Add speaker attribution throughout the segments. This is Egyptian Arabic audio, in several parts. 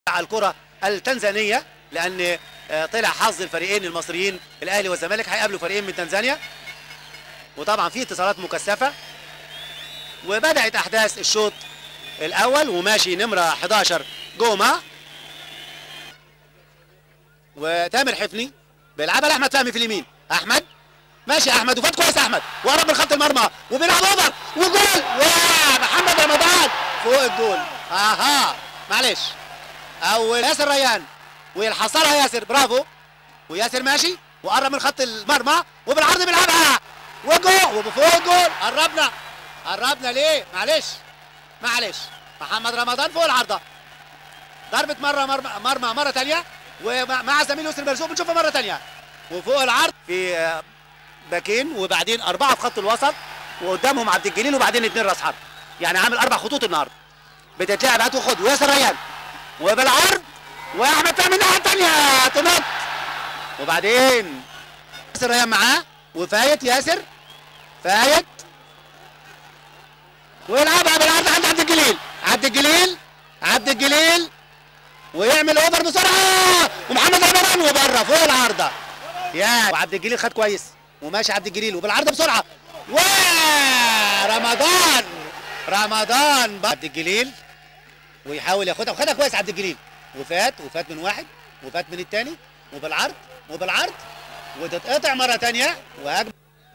Speaker 1: على الكره التنزانيه لان آه، طلع حظ الفريقين المصريين الاهلي والزمالك هيقابلوا فريقين من تنزانيا وطبعا في اتصالات مكثفه وبدات احداث الشوط الاول وماشي نمره 11 جوما وتامر حفني بيلعبها لاحمد فهمي في اليمين احمد ماشي يا احمد وفات كويس احمد وقرب من خط المرمى وبيلعب اوفر وجول ومحمد رمضان فوق الجول اها معلش او ياسر ريان ويحصلها ياسر برافو وياسر ماشي وقرب من خط المرمى وبالعرض بيلعبها وجول وفوق الجول قربنا قربنا ليه معلش معلش محمد رمضان فوق العارضه ضربه مره مرمى, مرمى مره ثانيه ومع زميله يسر مرزوق بنشوفها مره ثانيه وفوق العرض في آه، باكين وبعدين اربعه في خط الوسط وقدامهم عبد الجليل وبعدين اثنين راس حرب يعني عامل اربع خطوط النهارده بتتلعب هات وخد وياسر ريان وبالعرض واحمد فهمي الناحيه الثانيه تنط وبعدين ياسر ريان معاه وفايت ياسر فايت ويلعبها بالعرض عند عبد الجليل عبد الجليل عبد الجليل ويعمل اوفر بسرعه ومحمد رمضان وبره فوق العارضه يا وعبد الجليل خد كويس وماشي عبد الجليل وبالعارضه بسرعه ورمضان رمضان ب- عبد الجليل ويحاول ياخدها وخدها كويس عبد الجليل وفات وفات من واحد وفات من الثاني وبالعرض وبالعرض وتتقطع مره ثانيه وهجم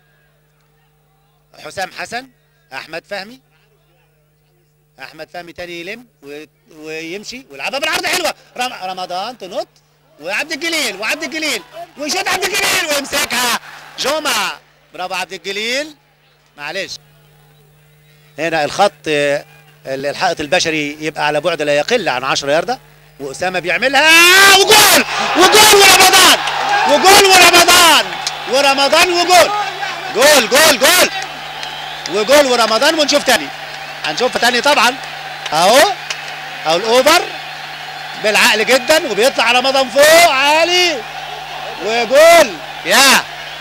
Speaker 1: حسام حسن احمد فهمي احمد فهمي تاني يلم و... ويمشي ويلعبها بالعرض حلوه رم... رمضان تنط وعبد الجليل وعبد الجليل ويشوط عبد الجليل ويمسكها جمعه برافو عبد الجليل معلش هنا الخط آه، الحائط البشري يبقى على بعد لا يقل عن 10 ياردة واسامه بيعملها وجول وجول ورمضان وجول ورمضان ورمضان وجول جول جول جول وجول ورمضان ونشوف تاني هنشوف تاني طبعا اهو اهو الاوفر بالعقل جدا وبيطلع رمضان فوق عالي وجول يا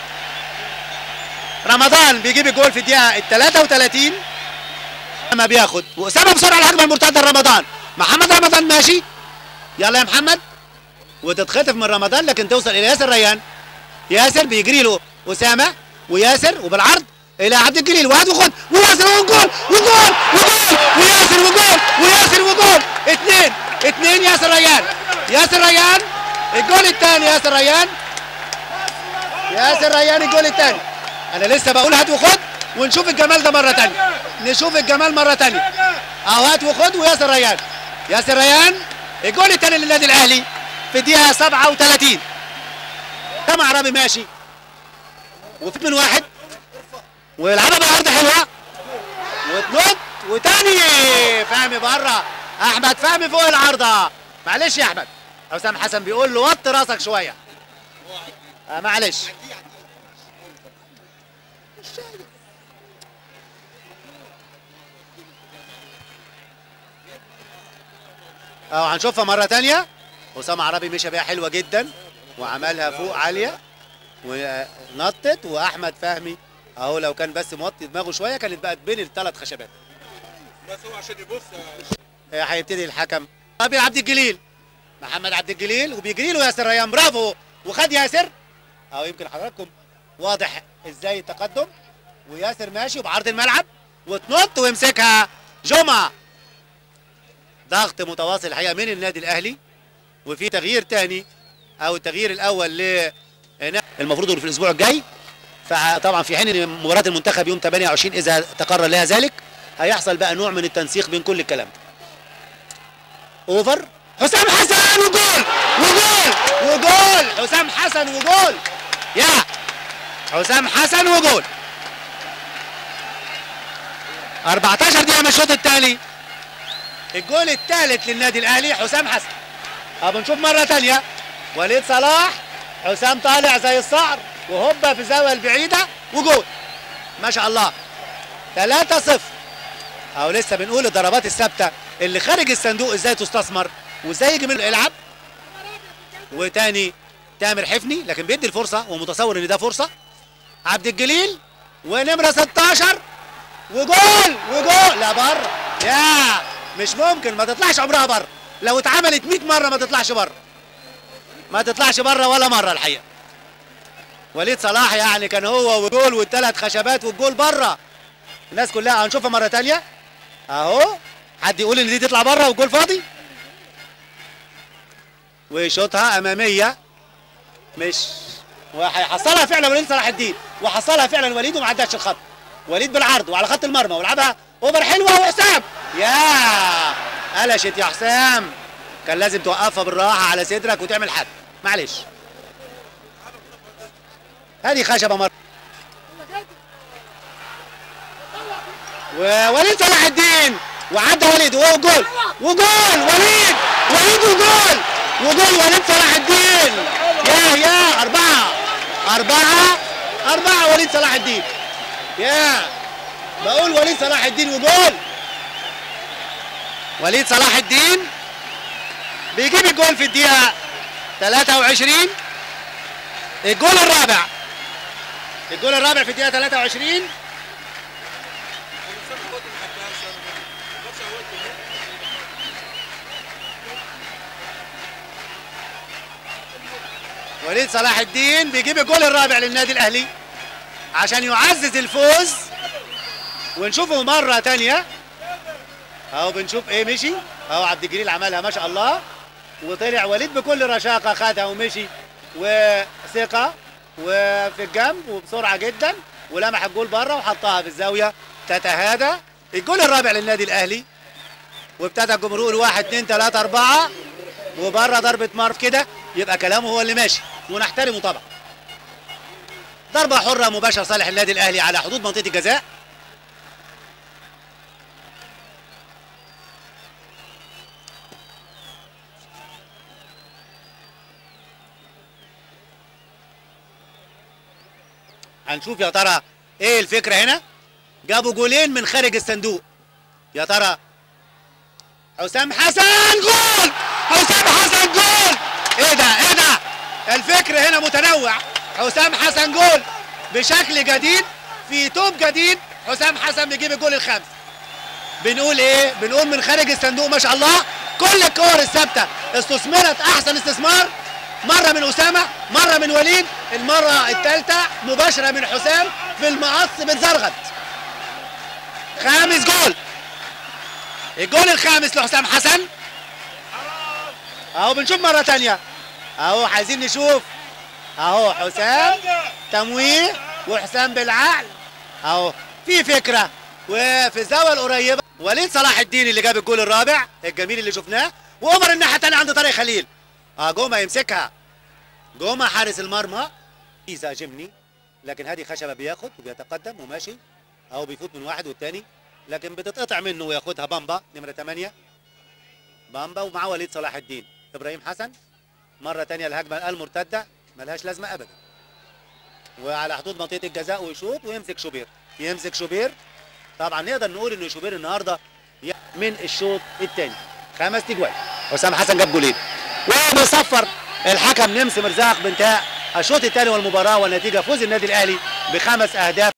Speaker 1: رمضان بيجيب الجول في الدقيقه ال 33 ما بياخد واسامه بسرعه الهجمه المرتده لرمضان محمد رمضان ماشي يلا يا محمد وتتخطف من رمضان لكن توصل الى ياسر ريان ياسر بيجري له اسامه وياسر وبالعرض الى عبد الجليل وهات وخد وياسر وجول وجول وجول وياسر وجول وياسر وجول اثنين اثنين ياسر ريان ياسر ريان الجول الثاني ياسر ريان ياسر ريان الجول الثاني انا لسه بقول هات وخد ونشوف الجمال ده مره ثانيه نشوف الجمال مره ثانيه اهو هات وخد وياسر ريان ياسر ريان الجول الثاني للنادي الاهلي في الدقيقه 37 كم عربي ماشي وفي من واحد ويلعبها بالعرض حلوه وتنط وتاني فهمي بره احمد فهمي فوق العارضه معلش يا احمد حسام حسن بيقول له وطي راسك شويه آه معلش اه هنشوفها مره تانية اسامه عربي مشى بيها حلوه جدا وعملها فوق عاليه ونطت واحمد فهمي اهو لو كان بس موطي دماغه شويه كانت بقت بين الثلاث خشبات
Speaker 2: بس هو عشان يبص
Speaker 1: آه، هيبتدي الحكم ابي عبد الجليل محمد عبد الجليل وبيجري له ياسر ريان برافو وخد ياسر اهو يمكن حضراتكم واضح ازاي التقدم وياسر ماشي وبعرض الملعب وتنط ويمسكها جمعه ضغط متواصل الحقيقه من النادي الاهلي وفي تغيير تاني او التغيير الاول ل المفروض إنه في الاسبوع الجاي فطبعا في حين ان مباراه المنتخب يوم 28 اذا تقرر لها ذلك هيحصل بقى نوع من التنسيق بين كل الكلام ده اوفر حسام حسن وجول وجول وجول حسام حسن وجول يا حسام حسن وجول 14 دقيقة من الشوط الثاني الجول الثالث للنادي الاهلي حسام حسن طب نشوف مرة ثانية وليد صلاح حسام طالع زي الصقر وهوبا في الزاوية البعيدة وجول ما شاء الله 3 0 او لسه بنقول الضربات الثابته اللي خارج الصندوق ازاي تستثمر وازاي يجي منه يلعب وتاني تامر حفني لكن بيدي الفرصه ومتصور ان ده فرصه عبد الجليل ونمره 16 وجول وجول لا بره يا مش ممكن ما تطلعش عمرها بره لو اتعملت 100 مره ما تطلعش بره ما تطلعش بره ولا مره الحقيقه وليد صلاح يعني كان هو وجول والثلاث خشبات والجول بره الناس كلها هنشوفها مره تانية اهو حد يقول ان دي تطلع بره والجول فاضي ويشوطها اماميه مش وهيحصلها فعلا وليد صلاح الدين وحصلها فعلا وليد وما عداش الخط وليد بالعرض وعلى خط المرمى ولعبها اوفر حلوه وحسام يا قلشت يا حسام كان لازم توقفها بالراحه على صدرك وتعمل حد معلش هذه خشبه مره ووليد صلاح الدين وعدى وليد وهو جول وجول وليد وليد وجول وجول وليد صلاح الدين يا يا أربعة أربعة أربعة وليد صلاح الدين يا بقول وليد صلاح الدين وجول وليد صلاح الدين بيجيب الجول في الدقيقة 23 الجول الرابع الجول الرابع في الدقيقة 23 وليد صلاح الدين بيجيب الجول الرابع للنادي الاهلي عشان يعزز الفوز ونشوفه مره تانية اهو بنشوف ايه مشي اهو عبد الجليل عملها ما شاء الله وطلع وليد بكل رشاقه خدها ومشي وثقه وفي الجنب وبسرعه جدا ولمح الجول بره وحطها في الزاويه تتهادى الجول الرابع للنادي الاهلي وابتدى الجمهور يقول واحد اتنين تلاته اربعه وبره ضربه مرف كده يبقى كلامه هو اللي ماشي ونحترمه طبعا ضربه حره مباشره صالح النادي الاهلي على حدود منطقه الجزاء هنشوف يا ترى ايه الفكره هنا جابوا جولين من خارج الصندوق يا ترى حسام حسن جول حسام حسن جول ايه ده ايه ده الفكر هنا متنوع حسام حسن جول بشكل جديد في توب جديد حسام حسن بيجيب الجول الخامس بنقول ايه بنقول من خارج الصندوق ما شاء الله كل الكور الثابته استثمرت احسن استثمار مره من اسامه مره من وليد المره الثالثه مباشره من حسام في المقص بتزرغت خامس جول الجول الخامس لحسام حسن اهو بنشوف مره تانية اهو عايزين نشوف اهو حسام تمويه وحسام بالعقل اهو في فكره وفي الزاويه القريبه وليد صلاح الدين اللي جاب الجول الرابع الجميل اللي شفناه وعمر الناحيه الثانيه عند طارق خليل اه جوما يمسكها جوما حارس المرمى ايزا جيمني لكن هذه خشبه بياخد وبيتقدم وماشي اهو بيفوت من واحد والتاني لكن بتتقطع منه وياخدها بامبا نمره 8 بامبا ومعاه وليد صلاح الدين ابراهيم حسن مره تانية الهجمه المرتده ملهاش لازمه ابدا وعلى حدود منطقه الجزاء ويشوط ويمسك شوبير يمسك شوبير طبعا نقدر نقول ان شوبير النهارده من الشوط الثاني خمس تجوال حسام حسن جاب جولين وبيصفر الحكم نمس مرزاق بانتهاء الشوط الثاني والمباراه والنتيجه فوز النادي الاهلي بخمس اهداف